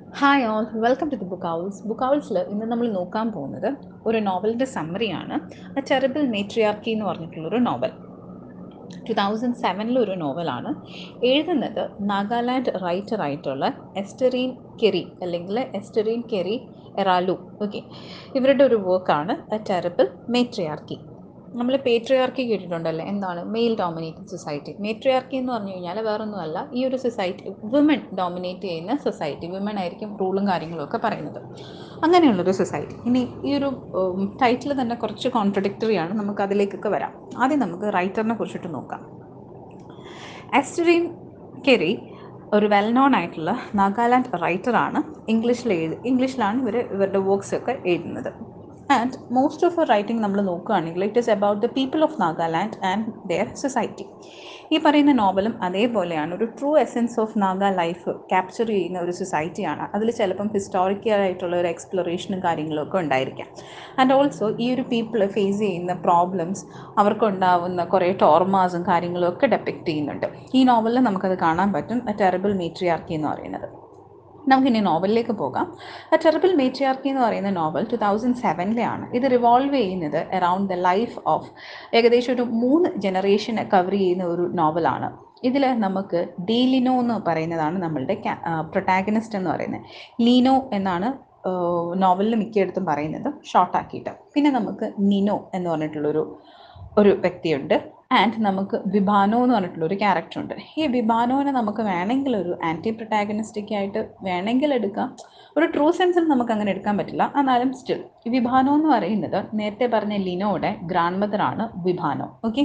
hi all welcome to the book owls book ഔൾസിൽ ഇന്ന് നമ്മൾ നോക്കാൻ പോകുന്നത് ഒരു നോവലിൻ്റെ സമ്മറിയാണ് എ ടെറിബിൾ മേട്രിയാർക്കി എന്ന് പറഞ്ഞിട്ടുള്ളൊരു നോവൽ ടു തൗസൻഡ് സെവനിലൊരു നോവലാണ് എഴുതുന്നത് നാഗാലാൻഡ് റൈറ്റർ ആയിട്ടുള്ള എസ്റ്ററീൻ കെറി അല്ലെങ്കിൽ എസ്റ്ററീൻ കെറി എറാലു ഓക്കെ ഇവരുടെ ഒരു വർക്കാണ് എ ടെറിബിൾ മേട്രിയാർക്കി നമ്മൾ പേട്രിയാർക്കി കേട്ടിട്ടുണ്ടല്ലേ എന്താണ് മെയിൽ ഡോമിനേറ്റഡ് സൊസൈറ്റി മേട്രിയാർക്കി എന്ന് പറഞ്ഞു കഴിഞ്ഞാൽ വേറൊന്നുമല്ല ഈ ഒരു സൊസൈറ്റി വിമൻ ഡോമിനേറ്റ് ചെയ്യുന്ന സൊസൈറ്റി വിമൻ ആയിരിക്കും റൂളും കാര്യങ്ങളും ഒക്കെ പറയുന്നത് അങ്ങനെയുള്ളൊരു സൊസൈറ്റി ഇനി ഈ ഒരു ടൈറ്റിൽ തന്നെ കുറച്ച് കോൺട്രഡിക്ടറി ആണ് നമുക്ക് അതിലേക്കൊക്കെ വരാം ആദ്യം നമുക്ക് റൈറ്ററിനെ കുറിച്ചിട്ട് നോക്കാം എസ്റ്ററിൻ കെറി ഒരു വെൽ നോൺ ആയിട്ടുള്ള നാഗാലാൻഡ് റൈറ്ററാണ് ഇംഗ്ലീഷിൽ എഴുതി ഇംഗ്ലീഷിലാണ് ഇവർ ഇവരുടെ വർക്ക്സ് ഒക്കെ എഴുതുന്നത് ആൻഡ് മോസ്റ്റ് ഓഫ് റൈറ്റിംഗ് നമ്മൾ നോക്കുകയാണെങ്കിൽ it is about the people of Nagaland and their society ഈ പറയുന്ന നോവലും അതേപോലെയാണ് ഒരു true essence of Naga life capture ചെയ്യുന്ന ഒരു സൊസൈറ്റിയാണ് അതിൽ ചിലപ്പം ഹിസ്റ്റോറിക്കൽ ആയിട്ടുള്ള ഒരു എക്സ്പ്ലോറേഷനും കാര്യങ്ങളും ഒക്കെ ഉണ്ടായിരിക്കാം ആൻഡ് ഓൾസോ ഈ ഒരു പീപ്പിൾ ഫേസ് ചെയ്യുന്ന പ്രോബ്ലംസ് അവർക്കുണ്ടാവുന്ന കുറേ ടോർമാസും കാര്യങ്ങളും ഒക്കെ ഡെപ്പിക്റ്റ് ചെയ്യുന്നുണ്ട് ഈ നോവലിൽ നമുക്കത് കാണാൻ പറ്റും എ ടെറിബിൾ മീട്രിയാർക്കി എന്ന് പറയുന്നത് നമുക്കിനി നോവലിലേക്ക് പോകാം എ ടെറിബിൾ മേട്രിയാർക്കി എന്ന് പറയുന്ന നോവൽ ടു തൗസൻഡ് സെവനിലെയാണ് ഇത് റിവോൾവ് ചെയ്യുന്നത് അറൗണ്ട് ദ ലൈഫ് ഓഫ് ഏകദേശം ഒരു മൂന്ന് ജനറേഷനെ കവർ ചെയ്യുന്ന ഒരു നോവലാണ് ഇതിൽ നമുക്ക് ഡി ലിനോ എന്ന് പറയുന്നതാണ് നമ്മളുടെ പ്രൊട്ടാഗനിസ്റ്റ് എന്ന് പറയുന്നത് ലീനോ എന്നാണ് നോവലിൽ മിക്കയിടത്തും പറയുന്നത് ഷോർട്ടാക്കിയിട്ട് പിന്നെ നമുക്ക് നിനോ എന്ന് പറഞ്ഞിട്ടുള്ളൊരു ഒരു വ്യക്തിയുണ്ട് ആൻഡ് നമുക്ക് വിഭാനോ എന്ന് പറഞ്ഞിട്ടുള്ള ഒരു ക്യാരക്ടർ ഉണ്ട് ഈ വിഭാനോനെ നമുക്ക് വേണമെങ്കിൽ ഒരു ആൻറ്റി പ്രൊട്ടാഗനിസ്റ്റിക് ആയിട്ട് വേണമെങ്കിൽ എടുക്കാം ഒരു ട്രൂ സെൻസിൽ നമുക്ക് അങ്ങനെ എടുക്കാൻ പറ്റില്ല എന്നാലും സ്റ്റിൽ ഈ വിഭാനോ എന്ന് പറയുന്നത് നേരത്തെ പറഞ്ഞ ലിനോയുടെ ഗ്രാൻഡ് മദറാണ് വിഭാനോ ഓക്കെ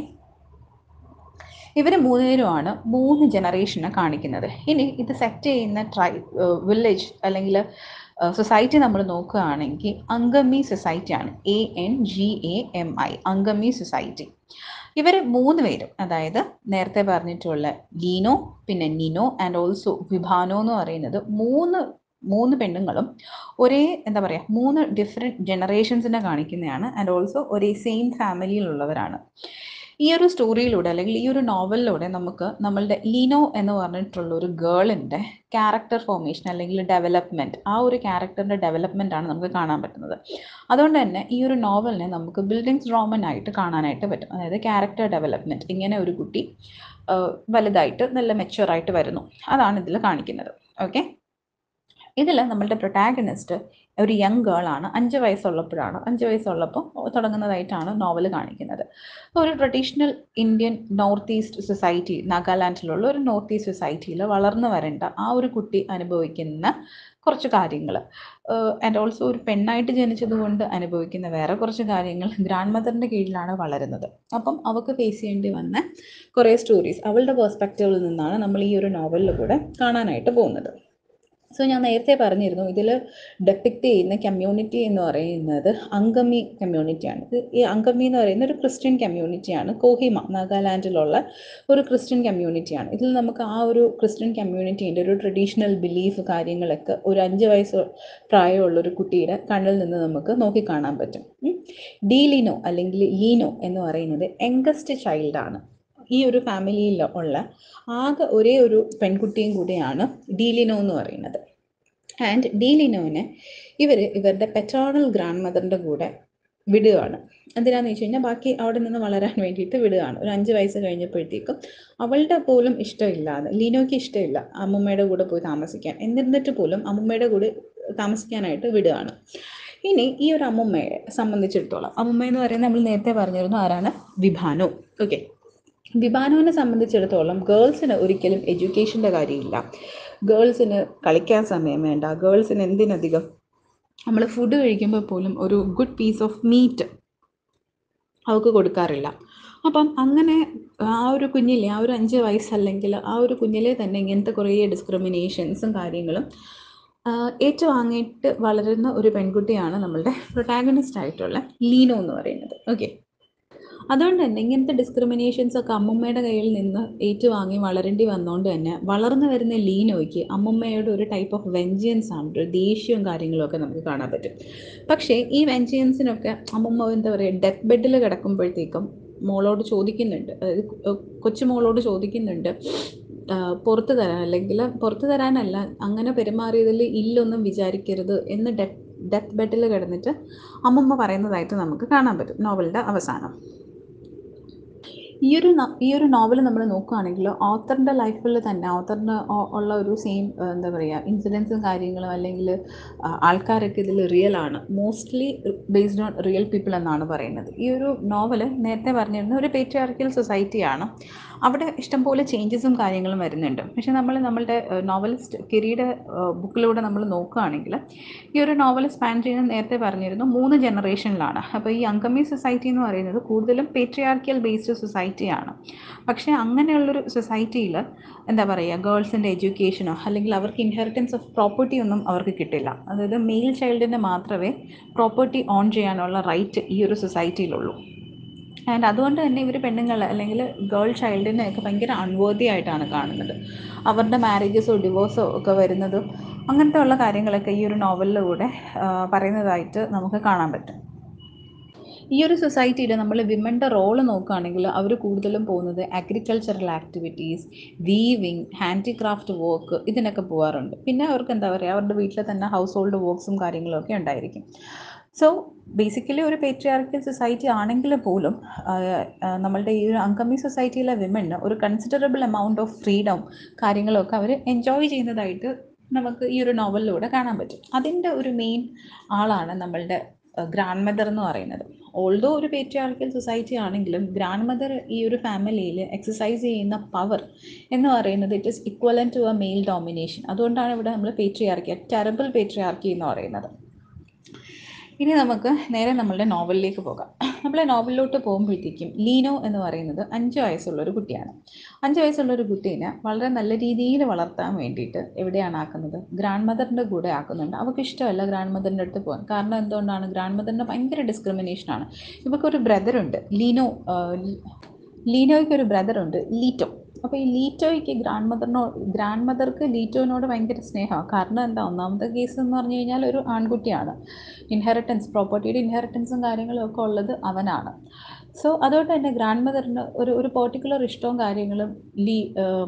ഇവർ മൂന്നുപേരുമാണ് മൂന്ന് ജനറേഷനെ കാണിക്കുന്നത് ഇനി ഇത് സെറ്റ് ചെയ്യുന്ന ട്രൈ വില്ലേജ് അല്ലെങ്കിൽ സൊസൈറ്റി നമ്മൾ നോക്കുകയാണെങ്കിൽ അങ്കമി സൊസൈറ്റിയാണ് A N G A M I Angami society ഇവർ മൂന്ന് പേരും അതായത് നേരത്തെ പറഞ്ഞിട്ടുള്ള ലീനോ പിന്നെ നിനോ ആൻഡ് ഓൾസോ വിഭാനോ എന്ന് പറയുന്നത് മൂന്ന് മൂന്ന് പെണ്ണുങ്ങളും ഒരേ എന്താ പറയുക മൂന്ന് ഡിഫറെൻറ്റ് ജനറേഷൻസിനെ കാണിക്കുന്നതാണ് ആൻഡ് ഓൾസോ ഒരേ സെയിം ഫാമിലിയിലുള്ളവരാണ് ഈ ഒരു സ്റ്റോറിയിലൂടെ അല്ലെങ്കിൽ ഈ ഒരു നോവലിലൂടെ നമുക്ക് നമ്മളുടെ ലീനോ എന്ന് പറഞ്ഞിട്ടുള്ള ഒരു ഗേളിൻ്റെ ക്യാരക്ടർ ഫോർമേഷൻ അല്ലെങ്കിൽ ഡെവലപ്മെൻറ്റ് ആ ഒരു ക്യാരക്ടറിൻ്റെ ഡെവലപ്മെൻ്റ് ആണ് നമുക്ക് കാണാൻ പറ്റുന്നത് അതുകൊണ്ട് തന്നെ ഈ ഒരു നോവലിനെ നമുക്ക് ബിൽഡിങ്സ് ഡ്രോമൻ ആയിട്ട് കാണാനായിട്ട് പറ്റും അതായത് ക്യാരക്ടർ ഡെവലപ്മെൻറ്റ് ഇങ്ങനെ ഒരു കുട്ടി വലുതായിട്ട് നല്ല മെച്ചുവറായിട്ട് വരുന്നു അതാണ് ഇതിൽ കാണിക്കുന്നത് ഓക്കെ ഇതിൽ നമ്മളുടെ പ്രൊട്ടാഗനിസ്റ്റ് ഒരു യങ് ഗേൾ ആണ് അഞ്ച് വയസ്സുള്ളപ്പോഴാണ് അഞ്ച് വയസ്സുള്ളപ്പോൾ തുടങ്ങുന്നതായിട്ടാണ് നോവൽ കാണിക്കുന്നത് ഒരു traditional Indian north east society നാഗാലാൻഡിലുള്ള ഒരു നോർത്ത് ഈസ്റ്റ് സൊസൈറ്റിയിൽ വളർന്നു വരേണ്ട ആ ഒരു കുട്ടി അനുഭവിക്കുന്ന കുറച്ച് കാര്യങ്ങൾ ആൻഡ് ഓൾസോ ഒരു പെണ്ണായിട്ട് ജനിച്ചതുകൊണ്ട് അനുഭവിക്കുന്ന വേറെ കുറച്ച് കാര്യങ്ങൾ ഗ്രാൻഡ് മദറിൻ്റെ കീഴിലാണ് വളരുന്നത് അപ്പം അവൾക്ക് ഫേസ് ചെയ്യേണ്ടി വന്ന കുറേ സ്റ്റോറീസ് അവളുടെ പെർസ്പെക്റ്റീവിൽ നിന്നാണ് നമ്മൾ ഈ ഒരു നോവലിൽ കൂടെ കാണാനായിട്ട് പോകുന്നത് സോ ഞാൻ നേരത്തെ പറഞ്ഞിരുന്നു ഇതിൽ ഡെപ്പിക്റ്റ് ചെയ്യുന്ന കമ്മ്യൂണിറ്റി എന്ന് പറയുന്നത് അങ്കമി കമ്മ്യൂണിറ്റിയാണ് ഈ അങ്കമി എന്ന് പറയുന്ന ഒരു ക്രിസ്ത്യൻ കമ്മ്യൂണിറ്റിയാണ് കോഹിമ നാഗാലാൻഡിലുള്ള ഒരു ക്രിസ്ത്യൻ കമ്മ്യൂണിറ്റിയാണ് ഇതിൽ നമുക്ക് ആ ഒരു ക്രിസ്ത്യൻ കമ്മ്യൂണിറ്റീൻ്റെ ഒരു ട്രഡീഷണൽ ബിലീഫ് കാര്യങ്ങളൊക്കെ ഒരു അഞ്ച് വയസ്സ് പ്രായമുള്ള ഒരു കുട്ടിയുടെ കണ്ണിൽ നിന്ന് നമുക്ക് നോക്കിക്കാണാൻ പറ്റും ഡി ലീനോ അല്ലെങ്കിൽ ലീനോ എന്ന് പറയുന്നത് യങ്കസ്റ്റ് ചൈൽഡാണ് ഈ ഒരു ഫാമിലിയിൽ ഉള്ള ആകെ ഒരേ ഒരു പെൺകുട്ടിയും കൂടെയാണ് ഡീലിനോ എന്ന് പറയുന്നത് ആൻഡ് ഡീലിനോനെ ഇവർ ഇവരുടെ പെറ്റേണൽ ഗ്രാൻഡ് മദറിൻ്റെ കൂടെ വിടുകയാണ് എന്തിനാന്ന് വെച്ച് കഴിഞ്ഞാൽ ബാക്കി അവിടെ നിന്ന് വളരാൻ വേണ്ടിയിട്ട് വിടുകയാണ് ഒരു അഞ്ച് വയസ്സ് കഴിഞ്ഞപ്പോഴത്തേക്കും അവളുടെ പോലും ഇഷ്ടമില്ലാതെ ലീനോയ്ക്ക് ഇഷ്ടമില്ല അമ്മുമ്മയുടെ കൂടെ പോയി താമസിക്കാൻ എന്നിരുന്നിട്ട് പോലും അമ്മുമ്മയുടെ കൂടെ താമസിക്കാനായിട്ട് വിടുകയാണ് ഇനി ഈ ഒരു അമ്മുമ്മയെ സംബന്ധിച്ചിടത്തോളം അമ്മുമ്മ എന്ന് പറയുന്നത് നമ്മൾ നേരത്തെ പറഞ്ഞിരുന്നു ആരാണ് വിഭാനു ഓക്കെ വിഭാനുവിനെ സംബന്ധിച്ചിടത്തോളം ഗേൾസിന് ഒരിക്കലും എഡ്യൂക്കേഷൻ്റെ കാര്യമില്ല ഗേൾസിന് കളിക്കാൻ സമയം വേണ്ട ഗേൾസിന് എന്തിനധികം നമ്മൾ ഫുഡ് കഴിക്കുമ്പോൾ പോലും ഒരു ഗുഡ് പീസ് ഓഫ് മീറ്റ് അവൾക്ക് കൊടുക്കാറില്ല അപ്പം അങ്ങനെ ആ ഒരു കുഞ്ഞിലെ ആ ഒരു അഞ്ച് വയസ്സല്ലെങ്കിൽ ആ ഒരു കുഞ്ഞിലെ തന്നെ ഇങ്ങനത്തെ കുറേ ഡിസ്ക്രിമിനേഷൻസും കാര്യങ്ങളും ഏറ്റുവാങ്ങിയിട്ട് വളരുന്ന ഒരു പെൺകുട്ടിയാണ് നമ്മളുടെ പ്രൊട്ടാഗണിസ്റ്റ് ആയിട്ടുള്ള ലീനോ എന്ന് പറയുന്നത് ഓക്കെ അതുകൊണ്ട് തന്നെ ഇങ്ങനത്തെ ഡിസ്ക്രിമിനേഷൻസ് ഒക്കെ അമ്മുമ്മയുടെ കയ്യിൽ നിന്ന് ഏറ്റുവാങ്ങി വളരേണ്ടി വന്നുകൊണ്ട് തന്നെ വളർന്നു വരുന്ന ലീനോയ്ക്ക് അമ്മുമ്മയുടെ ഒരു ടൈപ്പ് ഓഫ് വെഞ്ചിയൻസ് ആണ് ഒരു ദേഷ്യവും കാര്യങ്ങളും ഒക്കെ നമുക്ക് കാണാൻ പറ്റും പക്ഷേ ഈ വെഞ്ചിയൻസിനൊക്കെ അമ്മുമ്മ എന്താ പറയുക ഡെത്ത് ബെഡിൽ കിടക്കുമ്പോഴത്തേക്കും മോളോട് ചോദിക്കുന്നുണ്ട് അതായത് കൊച്ചുമോളോട് ചോദിക്കുന്നുണ്ട് ആ, പുറത്ത് തരാൻ അല്ലെങ്കിൽ പുറത്ത് തരാനല്ല അങ്ങനെ പെരുമാറിയതിൽ ഇല്ലൊന്നും വിചാരിക്കരുത് എന്ന് ഡെത്ത് ഡെത്ത് ബെഡിൽ കിടന്നിട്ട് അമ്മമ്മ പറയുന്നതായിട്ട് നമുക്ക് കാണാൻ പറ്റും നോവലിൻ്റെ അവസാനം ഈ ഒരു ന- ഈ ഒരു നോവൽ നമ്മൾ നോക്കുകയാണെങ്കിൽ ഓത്തറിൻ്റെ ലൈഫിൽ തന്നെ ഓത്തറിന് ഉള്ള ഒരു സെയിം എന്താ പറയുക ഇൻസിഡൻസും കാര്യങ്ങളും അല്ലെങ്കിൽ ആ, ആൾക്കാരൊക്കെ ഇതിൽ റിയൽ ആണ് mostly based on real people എന്നാണ് പറയുന്നത് ഈ ഒരു നോവൽ നേരത്തെ പറഞ്ഞിരുന്ന ഒരു പേട്രിയാർക്കൽ സൊസൈറ്റിയാണ് അവിടെ ഇഷ്ടംപോലെ ചേഞ്ചസും കാര്യങ്ങളും വരുന്നുണ്ട് പക്ഷെ നമ്മൾ നമ്മളുടെ നോവലിസ്റ്റ് കിരിയുടെ ബുക്കിലൂടെ നമ്മൾ നോക്കുകയാണെങ്കിൽ ഈ ഒരു നോവൽ സ്പാൻ ചെയ്യുന്നത് നേരത്തെ പറഞ്ഞിരുന്നു മൂന്ന് ജനറേഷനിലാണ് അപ്പോൾ ഈ അങ്കമി സൊസൈറ്റി എന്ന് പറയുന്നത് കൂടുതലും പേട്രിയാർക്കിയൽ ബേസ്ഡ് സൊസൈറ്റിയാണ് പക്ഷേ അങ്ങനെയുള്ളൊരു സൊസൈറ്റിയിൽ എന്താ പറയുക ഗേൾസിൻ്റെ എഡ്യൂക്കേഷനോ അല്ലെങ്കിൽ അവർക്ക് ഇൻഹെറിറ്റൻസ് ഓഫ് പ്രോപ്പർട്ടി ഒന്നും അവർക്ക് കിട്ടില്ല അതായത് മെയിൽ ചൈൽഡിന് മാത്രമേ പ്രോപ്പർട്ടി ഓൺ ചെയ്യാനുള്ള റൈറ്റ് ഈ ഒരു സൊസൈറ്റിയിലുള്ളൂ ആൻഡ് അതുകൊണ്ട് തന്നെ ഇവർ പെണ്ണുങ്ങളെ അല്ലെങ്കിൽ ഗേൾ ചൈൽഡിനെ ഒക്കെ ഭയങ്കര അൺവേർത്തി ആയിട്ടാണ് കാണുന്നത് അവരുടെ മാരേജസോ ഡിവോഴ്സോ ഒക്കെ വരുന്നത് അങ്ങനത്തെ ഉള്ള കാര്യങ്ങളൊക്കെ ഈ ഒരു നോവലിലൂടെ ആ, പറയുന്നതായിട്ട് നമുക്ക് കാണാൻ പറ്റും ഈ ഒരു സൊസൈറ്റിയിൽ നമ്മൾ വിമൻ്റെ റോള് നോക്കുകയാണെങ്കിൽ അവർ കൂടുതലും പോകുന്നത് agricultural activities weaving handicraft work ഇതിനൊക്കെ പോകാറുണ്ട് പിന്നെ അവർക്ക് എന്താ പറയുക അവരുടെ വീട്ടിൽ തന്നെ ഹൗസ് ഹോൾഡ് വർക്ക്സും കാര്യങ്ങളും ഒക്കെ ഉണ്ടായിരിക്കും സോ ബേസിക്കലി ഒരു പേട്രിയാർക്കൽ സൊസൈറ്റി ആണെങ്കിൽ പോലും ആ, ആ, നമ്മളുടെ ഈ ഒരു അങ്കമി സൊസൈറ്റിയിലെ വിമന് ഒരു കൺസിഡറബിൾ എമൗണ്ട് ഓഫ് ഫ്രീഡം കാര്യങ്ങളൊക്കെ അവർ എൻജോയ് ചെയ്യുന്നതായിട്ട് നമുക്ക് ഈ ഒരു നോവലിലൂടെ കാണാൻ പറ്റും അതിൻ്റെ ഒരു മെയിൻ ആളാണ് നമ്മളുടെ ഗ്രാൻഡ് മദർ എന്ന് പറയുന്നത് ഓൾദോ ഒരു പേട്രിയാർക്കൽ സൊസൈറ്റി ആണെങ്കിലും ഗ്രാൻഡ് മദർ ഈ ഒരു ഫാമിലിയിൽ എക്സസൈസ് ചെയ്യുന്ന പവർ എന്ന് പറയുന്നത് it is equal to a male domination അതുകൊണ്ടാണ് ഇവിടെ നമ്മൾ പേട്രിയാർക്കി ടെറബിൾ പേട്രിയാർക്കി എന്ന് പറയുന്നത് ഇനി നമുക്ക് നേരെ നമ്മളുടെ നോവലിലേക്ക് പോകാം നമ്മൾ നോവലിലോട്ട് പോകുമ്പോഴത്തേക്കും ലീനോ എന്ന് പറയുന്നത് അഞ്ച് വയസ്സുള്ള ഒരു കുട്ടിയാണ് അഞ്ച് വയസ്സുള്ള ഒരു കുട്ടീനെ വളരെ നല്ല രീതിയിൽ വളർത്താൻ വേണ്ടിയിട്ട് എവിടെയാണ് ആക്കുന്നത് ഗ്രാൻഡ് മദറിൻ്റെ കൂടെ ആക്കുന്നുണ്ട് അവൾക്ക് ഇഷ്ടമല്ല ഗ്രാൻഡ് മദറിൻ്റെ അടുത്ത് പോകാൻ കാരണം എന്തുകൊണ്ടാണ് ഗ്രാൻഡ് മദറിൻ്റെ ഭയങ്കര ഡിസ്ക്രിമിനേഷനാണ് ഇവൾക്കൊരു ബ്രദറുണ്ട് ലീനോ ആ, ലീനോയ്ക്ക് ഒരു ബ്രദറുണ്ട് ലീറ്റോ അപ്പോൾ ഈ ലീറ്റോയ്ക്ക് ഗ്രാൻഡ് മദറിനോ ഗ്രാൻഡ് മദർക്ക് ലീറ്റോനോട് ഭയങ്കര സ്നേഹമാണ് കാരണം എന്താ ഒന്നാമത്തെ കേസ് എന്ന് പറഞ്ഞു കഴിഞ്ഞാൽ ഒരു ആൺകുട്ടിയാണ് ഇൻഹെറിറ്റൻസ് പ്രോപ്പർട്ടിയുടെ ഇൻഹെറിറ്റൻസും കാര്യങ്ങളും ഒക്കെ ഉള്ളത് അവനാണ് സോ അതുകൊണ്ട് തന്നെ ഗ്രാൻഡ് മദറിന് ഒരു ഒരു പെർട്ടിക്കുലർ ഇഷ്ടവും കാര്യങ്ങളും ലീ ഏം,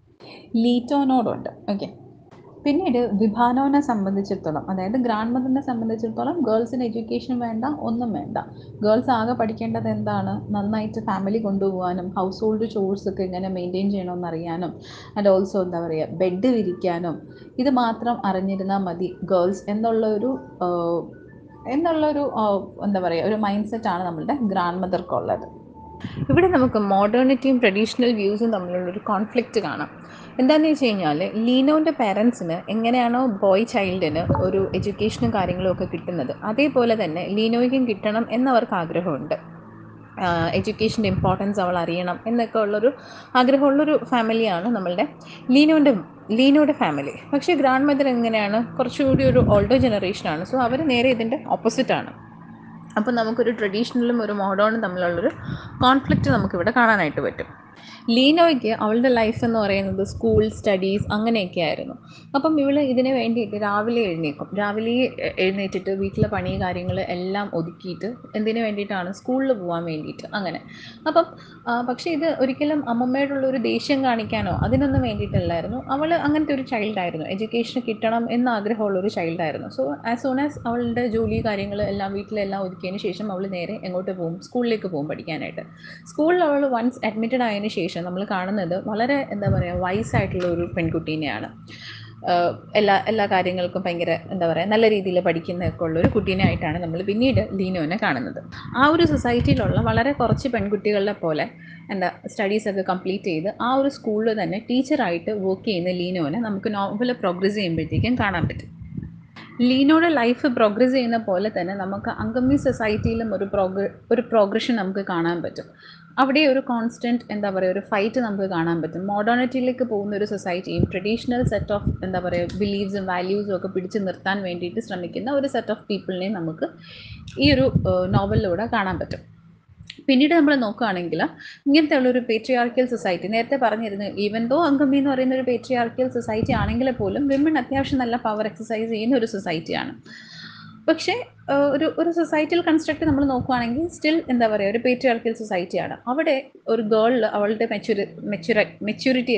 ലീറ്റോനോടുണ്ട് ഓക്കെ പിന്നീട് വിഭാനോനെ സംബന്ധിച്ചിടത്തോളം അതായത് ഗ്രാൻഡ് മദറിനെ സംബന്ധിച്ചിടത്തോളം ഗേൾസിന് എഡ്യൂക്കേഷൻ വേണ്ട ഒന്നും വേണ്ട ഗേൾസ് ആകെ പഠിക്കേണ്ടത് എന്താണ് നന്നായിട്ട് ഫാമിലി കൊണ്ടുപോകാനും ഹൗസ് ഹോൾഡ് ചോഴ്സ് ഒക്കെ എങ്ങനെ മെയിൻറ്റെയിൻ ചെയ്യണമെന്ന് അറിയാനും ആൻഡ് ഓൾസോ എന്താ പറയുക ബെഡ് വിരിക്കാനും ഇത് മാത്രം അറിഞ്ഞിരുന്നാൽ മതി ഗേൾസ് എന്നുള്ള ഒരു ആഹ്, എന്നുള്ളൊരു ആഹ്, എന്താ പറയുക ഒരു മൈൻഡ് സെറ്റാണ് നമ്മളുടെ ഗ്രാൻഡ് മദർക്കുള്ളത് ഇവിടെ നമുക്ക് മോഡേണിറ്റിയും ട്രഡീഷണൽ വ്യൂസും തമ്മിലുള്ളൊരു കോൺഫ്ലിക്റ്റ് കാണാം എന്താണെന്ന് വെച്ച് കഴിഞ്ഞാൽ ലീനോൻ്റെ പേരൻസിന് എങ്ങനെയാണോ ബോയ് ചൈൽഡിന് ഒരു എഡ്യൂക്കേഷനും കാര്യങ്ങളും ഒക്കെ കിട്ടുന്നത് അതേപോലെ തന്നെ ലീനോയ്ക്കും കിട്ടണം എന്നവർക്ക് ആഗ്രഹമുണ്ട് എഡ്യൂക്കേഷൻ്റെ ഇമ്പോർട്ടൻസ് അവൾ അറിയണം എന്നൊക്കെ ഉള്ളൊരു ആഗ്രഹമുള്ളൊരു ഫാമിലിയാണ് നമ്മളുടെ ലീനോൻ്റെ ലീനോയുടെ ഫാമിലി പക്ഷേ ഗ്രാൻഡ് മദർ എങ്ങനെയാണ് കുറച്ചുകൂടി ഒരു ഓൾഡർ ജനറേഷനാണ് സോ അവർ നേരെ ഇതിൻ്റെ ഓപ്പോസിറ്റാണ് അപ്പോൾ നമുക്കൊരു ട്രഡീഷണലും ഒരു മോഡേണും തമ്മിലുള്ളൊരു കോൺഫ്ലിക്റ്റ് നമുക്കിവിടെ കാണാനായിട്ട് പറ്റും ലീനോയ്ക്ക് അവളുടെ ലൈഫ് എന്ന് പറയുന്നത് സ്കൂൾ സ്റ്റഡീസ് അങ്ങനെയൊക്കെ ആയിരുന്നു അപ്പം ഇവൾ ഇതിന് വേണ്ടിയിട്ട് രാവിലെ എഴുന്നേക്കും രാവിലെ എ- എഴുന്നേറ്റിട്ട് വീട്ടിലെ പണി കാര്യങ്ങൾ എല്ലാം ഒതുക്കിയിട്ട് എന്തിനു വേണ്ടിയിട്ടാണ് സ്കൂളിൽ പോകാൻ വേണ്ടിയിട്ട് അങ്ങനെ അപ്പം ആ, പക്ഷേ ഇത് ഒരിക്കലും അമ്മമ്മയോടുള്ള ഒരു ദേഷ്യം കാണിക്കാനോ അതിനൊന്നും വേണ്ടിയിട്ടല്ലായിരുന്നു അവൾ അങ്ങനത്തെ ഒരു ചൈൽഡായിരുന്നു എഡ്യൂക്കേഷൻ കിട്ടണം എന്ന ആഗ്രഹമുള്ള ഒരു ചൈൽഡായിരുന്നു സോ ആസ് സൂൺ ആസ് അവളുടെ ജോലി കാര്യങ്ങൾ എല്ലാം വീട്ടിലെല്ലാം ഒതുക്കിയതിന് ശേഷം അവൾ നേരെ എങ്ങോട്ട് പോകും സ്കൂളിലേക്ക് പോകും പഠിക്കാനായിട്ട് സ്കൂളിൽ അവൾ വൺസ് അഡ്മിറ്റഡ് ആയതിനു ശേഷം നമ്മൾ കാണുന്നത് വളരെ എന്താ പറയുക വയസ്സായിട്ടുള്ള ഒരു പെൺകുട്ടീനെയാണ് ആഹ് എല്ലാ എല്ലാ കാര്യങ്ങൾക്കും ഭയങ്കര എന്താ പറയുക നല്ല രീതിയിൽ പഠിക്കുന്നതൊക്കെ ഉള്ള ഒരു കുട്ടീനെ ആയിട്ടാണ് നമ്മൾ പിന്നീട് ലീനോനെ കാണുന്നത് ആ ഒരു സൊസൈറ്റിയിലുള്ള വളരെ കുറച്ച് പെൺകുട്ടികളെ പോലെ എന്താ സ്റ്റഡീസൊക്കെ കംപ്ലീറ്റ് ചെയ്ത് ആ ഒരു സ്കൂളിൽ തന്നെ ടീച്ചറായിട്ട് വർക്ക് ചെയ്യുന്ന ലീനോനെ നമുക്ക് നോവൽ പ്രോഗ്രസ് ചെയ്യുമ്പോഴത്തേക്കും കാണാൻ പറ്റും ലീനോയുടെ ലൈഫ് പ്രോഗ്രസ് ചെയ്യുന്ന പോലെ തന്നെ നമുക്ക് അങ്കമി സൊസൈറ്റിയിലും ഒരു പ്രോഗ്ര ഒരു പ്രോഗ്രഷൻ നമുക്ക് കാണാൻ പറ്റും അവിടെ ഒരു കോൺസ്റ്റൻറ്റ് എന്താ പറയുക ഒരു ഫൈറ്റ് നമുക്ക് കാണാൻ പറ്റും മോഡേണിറ്റിയിലേക്ക് പോകുന്ന ഒരു സൊസൈറ്റിയും ട്രഡീഷണൽ സെറ്റ് ഓഫ് എന്താ പറയുക ബിലീവ്സും വാല്യൂസും ഒക്കെ പിടിച്ചു നിർത്താൻ വേണ്ടിയിട്ട് ശ്രമിക്കുന്ന ഒരു സെറ്റ് ഓഫ് പീപ്പിളിനെയും നമുക്ക് ഈ ഒരു നോവലിലൂടെ കാണാൻ പറ്റും പിന്നീട് നമ്മൾ നോക്കുകയാണെങ്കിൽ ഇങ്ങനത്തെ ഉള്ള ഒരു പേട്രിയാർക്കൽ സൊസൈറ്റി നേരത്തെ പറഞ്ഞിരുന്നു ഈവൻ ദോ അങ്കമി എന്ന് പറയുന്ന ഒരു പേട്രിയാർക്കൽ സൊസൈറ്റി ആണെങ്കിൽ പോലും വിമൺ അത്യാവശ്യം നല്ല പവർ എക്സസൈസ് ചെയ്യുന്ന ഒരു സൊസൈറ്റിയാണ് പക്ഷേ ആഹ് ഒരു ഒരു സൊസൈറ്റിയിൽ കൺസ്ട്രക്ട് നമ്മൾ നോക്കുവാണെങ്കിൽ സ്റ്റിൽ എന്താ പറയുക ഒരു പേട്രിയാർക്കൽ സൊസൈറ്റിയാണ് അവിടെ ഒരു ഗേളിൽ അവളുടെ മെച്യൂരി മെച്യൂര മെച്യൂരിറ്റി എത്തും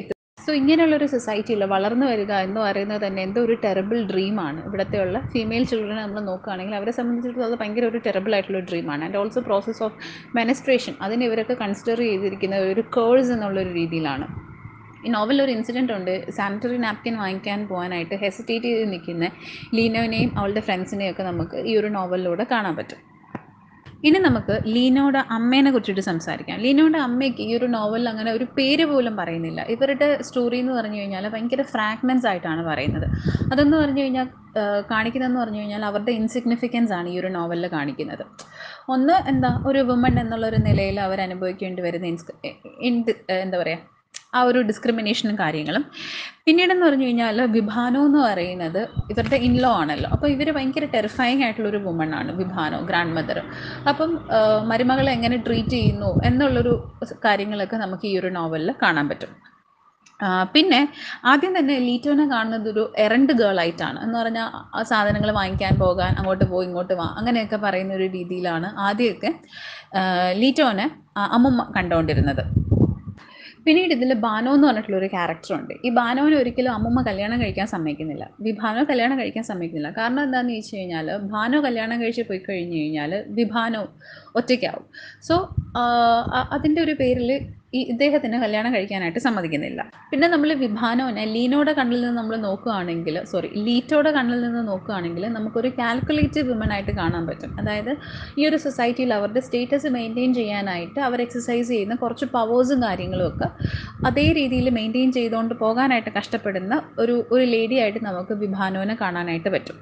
സോ ഇങ്ങനെയുള്ളൊരു സൊസൈറ്റിയിൽ വളർന്നു വരിക എന്ന് പറയുന്നത് തന്നെ എന്തോ ഒരു ടെറബിൾ ഡ്രീമാണ് ഇവിടുത്തെയുള്ള ഫീമെയിൽ ചിൽഡ്രനെ നമ്മൾ നോക്കുകയാണെങ്കിൽ അവരെ സംബന്ധിച്ചിടത്തോളം അത് ഭയങ്കര ഒരു ടെറബിൾ ആയിട്ടുള്ള ഡ്രീമാണ് and also process of menstruation അതിനെ ഇവരൊക്കെ കൺസിഡർ ചെയ്തിരിക്കുന്ന ഒരു കേഴ്സ് എന്നുള്ളൊരു രീതിയിലാണ് ഈ നോവലിൽ ഒരു ഇൻസിഡൻ്റ് ഉണ്ട് സാനിറ്ററി നാപ്കിൻ വാങ്ങിക്കാൻ പോകാനായിട്ട് ഹെസിറ്റേറ്റ് ചെയ്ത് നിൽക്കുന്ന ലീനോനെയും അവളുടെ ഫ്രണ്ട്സിനെയും ഒക്കെ നമുക്ക് ഈ ഒരു നോവലിലൂടെ കാണാൻ പറ്റും ഇനി നമുക്ക് ലീനോയുടെ അമ്മേനെ കുറിച്ചിട്ട് സംസാരിക്കാം ലീനോയുടെ അമ്മയ്ക്ക് ഈ ഒരു നോവലിൽ അങ്ങനെ ഒരു പേര് പോലും പറയുന്നില്ല ഇവരുടെ സ്റ്റോറി എന്ന് പറഞ്ഞു കഴിഞ്ഞാൽ ഭയങ്കര ഫ്രാഗ്മെൻസ് ആയിട്ടാണ് പറയുന്നത് അതെന്ന് പറഞ്ഞു കഴിഞ്ഞാൽ കാണിക്കുന്നതെന്ന് പറഞ്ഞു കഴിഞ്ഞാൽ അവരുടെ ഇൻസിഗ്നിഫിക്കൻസ് ആണ് ഈ ഒരു നോവലിൽ കാണിക്കുന്നത് ഒന്ന് എന്താ ഒരു വുമൺ എന്നുള്ളൊരു നിലയിൽ അവർ അനുഭവിക്കേണ്ടി വരുന്ന ഇൻസ് എന്ത് എന്താ പറയുക ആ ഒരു ഡിസ്ക്രിമിനേഷനും കാര്യങ്ങളും പിന്നീടെന്ന് പറഞ്ഞു കഴിഞ്ഞാൽ വിഭാനോ എന്ന് പറയുന്നത് ഇവരുടെ ഇൻലോ ആണല്ലോ അപ്പോൾ ഇവർ ഭയങ്കര ടെറിഫയിങ് ആയിട്ടുള്ളൊരു വുമൺ ആണ് വിഭാനോ ഗ്രാൻഡ് മദർ അപ്പം ആ, മരുമകളെ എങ്ങനെ ട്രീറ്റ് ചെയ്യുന്നു എന്നുള്ളൊരു കാര്യങ്ങളൊക്കെ നമുക്ക് ഈ ഒരു നോവലിൽ കാണാൻ പറ്റും ആ, പിന്നെ ആദ്യം തന്നെ ലീറ്റോനെ കാണുന്നത് ഒരു എറണ്ട് ഗേൾ ആയിട്ടാണ് എന്ന് പറഞ്ഞാൽ ആ സാധനങ്ങൾ വാങ്ങിക്കാൻ പോകാൻ അങ്ങോട്ട് പോയി ഇങ്ങോട്ട് വാ അങ്ങനെയൊക്കെ പറയുന്ന ഒരു രീതിയിലാണ് ആദ്യമൊക്കെ ആ, ലീറ്റോനെ ആ അമ്മുമ്മ കണ്ടുകൊണ്ടിരുന്നത് പിന്നീട് ഇതിൽ ബാനോ എന്ന് പറഞ്ഞിട്ടുള്ള ഒരു ക്യാരക്ടറുണ്ട് ഈ ബാനോനെ ഒരിക്കലും അമ്മുമ്മ കല്യാണം കഴിക്കാൻ സമ്മതിക്കുന്നില്ല വിഭാനോ കല്യാണം കഴിക്കാൻ സമ്മതിക്കുന്നില്ല കാരണം എന്താണെന്ന് വെച്ച് കഴിഞ്ഞാൽ ഭാനോ കല്യാണം കഴിച്ച് പോയി കഴിഞ്ഞ് കഴിഞ്ഞാൽ വിഭാനോ ഒറ്റയ്ക്കാവും സോ അതിൻ്റെ ഒരു പേരിൽ ഈ ഇദ്ദേഹത്തിന് കല്യാണം കഴിക്കാനായിട്ട് സമ്മതിക്കുന്നില്ല പിന്നെ നമ്മൾ വിഭാനോനെ ലീനോയുടെ കണ്ണിൽ നിന്ന് നമ്മൾ നോക്കുകയാണെങ്കിൽ സോറി ലീറ്റോയുടെ കണ്ണിൽ നിന്ന് നോക്കുകയാണെങ്കിൽ നമുക്കൊരു കാൽക്കുലേറ്റീവ് വിമൻ ആയിട്ട് കാണാൻ പറ്റും അതായത് ഈ ഒരു സൊസൈറ്റിയിൽ അവരുടെ സ്റ്റേറ്റസ് മെയിൻറ്റെയിൻ ചെയ്യാനായിട്ട് അവർ എക്സസൈസ് ചെയ്യുന്ന കുറച്ച് പവേഴ്സും കാര്യങ്ങളും ഒക്കെ അതേ രീതിയിൽ മെയിൻറ്റെയിൻ ചെയ്തുകൊണ്ട് പോകാനായിട്ട് കഷ്ടപ്പെടുന്ന ഒരു ഒരു ലേഡി ആയിട്ട് നമുക്ക് വിഭാനോനെ കാണാനായിട്ട് പറ്റും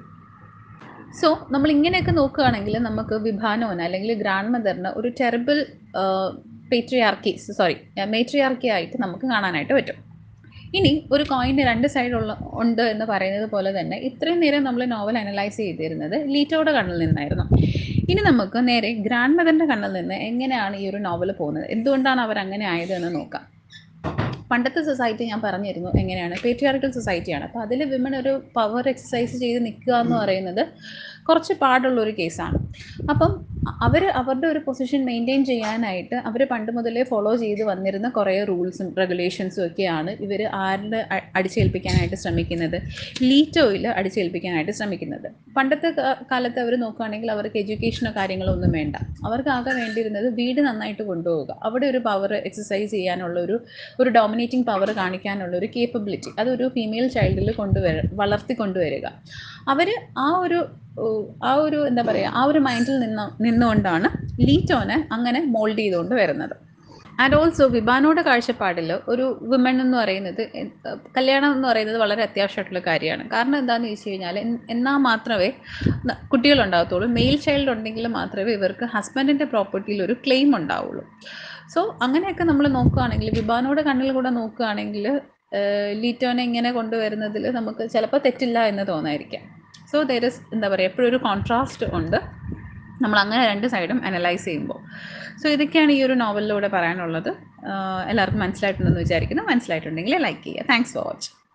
സോ നമ്മൾ ഇങ്ങനെയൊക്കെ നോക്കുകയാണെങ്കിൽ നമുക്ക് വിഭാനോന് അല്ലെങ്കിൽ ഗ്രാൻഡ് മദറിന് ഒരു ടെറിബിൾ പേട്രിയാർക്കി സോറി മേട്രിയാർക്കി ആയിട്ട് നമുക്ക് കാണാനായിട്ട് പറ്റും ഇനി ഒരു കോയിൻ്റെ രണ്ട് സൈഡുള്ള ഉണ്ട് എന്ന് പറയുന്നത് പോലെ തന്നെ ഇത്രയും നേരം നമ്മൾ നോവൽ അനലൈസ് ചെയ്തിരുന്നത് ലീറ്റോയുടെ കണ്ണിൽ നിന്നായിരുന്നു ഇനി നമുക്ക് നേരെ ഗ്രാൻഡ് മദറിൻ്റെ കണ്ണിൽ നിന്ന് എങ്ങനെയാണ് ഈ ഒരു നോവൽ പോകുന്നത് എന്തുകൊണ്ടാണ് അവർ അങ്ങനെ ആയത് എന്ന് നോക്കാം പണ്ടത്തെ സൊസൈറ്റി ഞാൻ പറഞ്ഞിരുന്നു എങ്ങനെയാണ് പേട്രിയാർക്കൽ സൊസൈറ്റിയാണ് അപ്പോൾ അതിൽ വിമൻ ഒരു പവർ എക്സസൈസ് ചെയ്ത് നിൽക്കുക എന്ന് പറയുന്നത് കുറച്ച് പാടുള്ള ഒരു കേസാണ് അപ്പം അവർ അവരുടെ ഒരു പൊസിഷൻ മെയിൻറ്റെയിൻ ചെയ്യാനായിട്ട് അവർ പണ്ട് മുതലേ ഫോളോ ചെയ്ത് വന്നിരുന്ന കുറേ റൂൾസും റെഗുലേഷൻസും ഒക്കെയാണ് ഇവർ ആരിൽ അടിച്ചേൽപ്പിക്കാനായിട്ട് ശ്രമിക്കുന്നത് ലീറ്റോയിൽ അടിച്ചേൽപ്പിക്കാനായിട്ട് ശ്രമിക്കുന്നത് പണ്ടത്തെ കാ- കാലത്ത് അവർ നോക്കുകയാണെങ്കിൽ അവർക്ക് എഡ്യൂക്കേഷനോ കാര്യങ്ങളോ ഒന്നും വേണ്ട അവർക്ക് ആകെ വേണ്ടിയിരുന്നത് വീട് നന്നായിട്ട് കൊണ്ടുപോവുക അവിടെ ഒരു പവർ എക്സസൈസ് ചെയ്യാനുള്ള ഒരു ഒരു ഡോമിനേറ്റിംഗ് പവർ കാണിക്കാനുള്ള ഒരു കേപ്പബിലിറ്റി അതൊരു ഫീമെയിൽ ചൈൽഡിൽ കൊണ്ടുവര വളർത്തി കൊണ്ടുവരിക അവർ ആ ഒരു ഓ, ആ ഒരു എന്താ പറയുക ആ ഒരു മൈൻഡിൽ നിന്ന് നിന്നുകൊണ്ടാണ് ലീറ്റോനെ അങ്ങനെ മോൾഡ് ചെയ്തുകൊണ്ട് വരുന്നത് ആൻഡ് ഓൾസോ വിഭാനോടെ കാഴ്ചപ്പാടിൽ ഒരു വിമൺ എന്ന് പറയുന്നത് എ- കല്യാണം എന്ന് പറയുന്നത് വളരെ അത്യാവശ്യമായിട്ടുള്ള കാര്യമാണ് കാരണം എന്താണെന്ന് ചോദിച്ചു കഴിഞ്ഞാൽ എൻ- എന്നാൽ മാത്രമേ ന- കുട്ടികളുണ്ടാകത്തുള്ളൂ മെയിൽ ചൈൽഡ് ഉണ്ടെങ്കിൽ മാത്രമേ ഇവർക്ക് ഹസ്ബൻഡിൻ്റെ പ്രോപ്പർട്ടിയിൽ ഒരു ക്ലെയിം ഉണ്ടാവുള്ളൂ സോ അങ്ങനെയൊക്കെ നമ്മൾ നോക്കുകയാണെങ്കിൽ വിഭാനോടെ കണ്ണിൽ കൂടെ നോക്കുകയാണെങ്കിൽ ലീറ്റോനെ ഇങ്ങനെ കൊണ്ടുവരുന്നതിൽ നമുക്ക് ചിലപ്പോൾ തെറ്റില്ല എന്ന് തോന്നായിരിക്കാം സോ ദർ ഇസ് എന്താ പറയുക എപ്പോഴും ഒരു കോൺട്രാസ്റ്റ് ഉണ്ട് നമ്മൾ അങ്ങനെ രണ്ട് സൈഡും അനലൈസ് ചെയ്യുമ്പോൾ സോ ഇതൊക്കെയാണ് ഈ ഒരു നോവലിലൂടെ പറയാനുള്ളത് ആഹ് എല്ലാവർക്കും മനസ്സിലായിട്ടുണ്ടെന്ന് വിചാരിക്കുന്നു മനസ്സിലായിട്ടുണ്ടെങ്കിൽ ലൈക്ക് ചെയ്യുക താങ്ക്സ് ഫോർ വാച്ചിങ്